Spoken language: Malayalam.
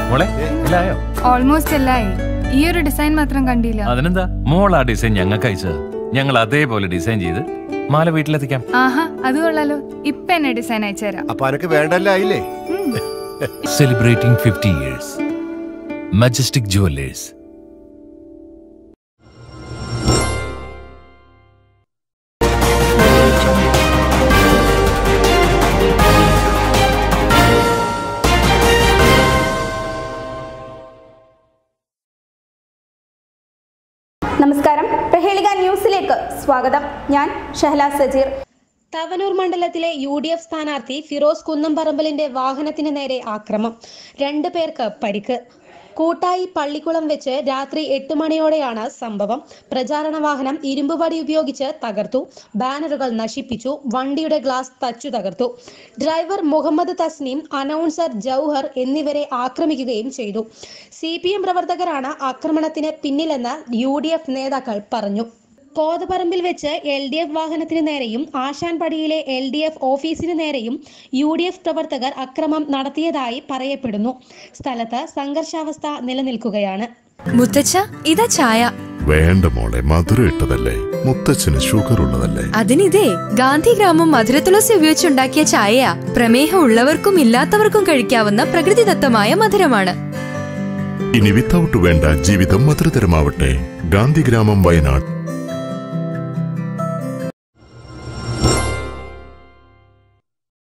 മോളെ ഇല്ലായോ ഓൾമോസ്റ്റ് എല്ലായി ഈ ഒരു ഡിസൈൻ മാത്രം കണ്ടില്ല അതിനെന്താ മോൾ ആ ഡിസൈൻ ഞങ്ങൾക്ക് അയച്ചത് ഞങ്ങൾ അതേപോലെ ഡിസൈൻ ചെയ്ത് മാല വീട്ടിലെത്തിക്കാം ആഹാ അത് കൊള്ളാലോ ഇപ്പൊ എന്നെ ഡിസൈൻ അയച്ചുതരാം അപ്പൊ അനക്ക് വേണ്ടല്ല ആയില്ലേ ഉം. Celebrating fifty years Majestic Jewellers നമസ്കാരം പ്രഹേളിക ന്യൂസിലേക്ക് സ്വാഗതം ഞാൻ ഷഹല സജീർ തവനൂർ മണ്ഡലത്തിലെ യു ഡി എഫ് സ്ഥാനാർത്ഥി ഫിറോസ് കുന്നംപറമ്പലിന്റെ വാഹനത്തിന് നേരെ ആക്രമം രണ്ടു പേർക്ക് പരിക്ക് കൂട്ടായി പള്ളിക്കുളം വെച്ച് രാത്രി എട്ട് മണിയോടെയാണ് സംഭവം പ്രചാരണ വാഹനം ഇരുമ്പുപടി ഉപയോഗിച്ച് തകർത്തു ബാനറുകൾ നശിപ്പിച്ചു വണ്ടിയുടെ ഗ്ലാസ് തച്ചു തകർത്തു ഡ്രൈവർ മുഹമ്മദ് തസ്നീം അനൗൺസർ ജൗഹർ എന്നിവരെ ആക്രമിക്കുകയും ചെയ്തു സി പ്രവർത്തകരാണ് ആക്രമണത്തിന് പിന്നിലെന്ന് യു നേതാക്കൾ പറഞ്ഞു കോതപറമ്പിൽ വെച്ച് എൽ ഡി എഫ് വാഹനത്തിന് നേരെയും ആശാൻപടിയിലെ എൽ ഡി എഫ് ഓഫീസിന് നേരെയും യു ഡി എഫ് പ്രവർത്തകർ അക്രമം നടത്തിയതായി പറയപ്പെടുന്നു സ്ഥലത്ത് സംഘർഷാവസ്ഥ നിലനിൽക്കുകയാണ് മുത്തച്ഛ ഇതാ ചായ വേണ്ട മോളെ മധുരം ഇട്ടതല്ലേ മുത്തച്ഛന് ഷുഗർ ഉള്ളതല്ലേ അതിനിതേ ഗാന്ധിഗ്രാമം മധുരത്തുളസി ഉപയോഗിച്ചുണ്ടാക്കിയ ചായയാ പ്രമേഹം ഉള്ളവർക്കും ഇല്ലാത്തവർക്കും കഴിക്കാവുന്ന പ്രകൃതിദത്തമായ മധുരമാണ് ഇനി വിത്തൗട്ട് വേണ്ട ജീവിതം മധുരതരമാവട്ടെ ഗാന്ധിഗ്രാമം വയനാട്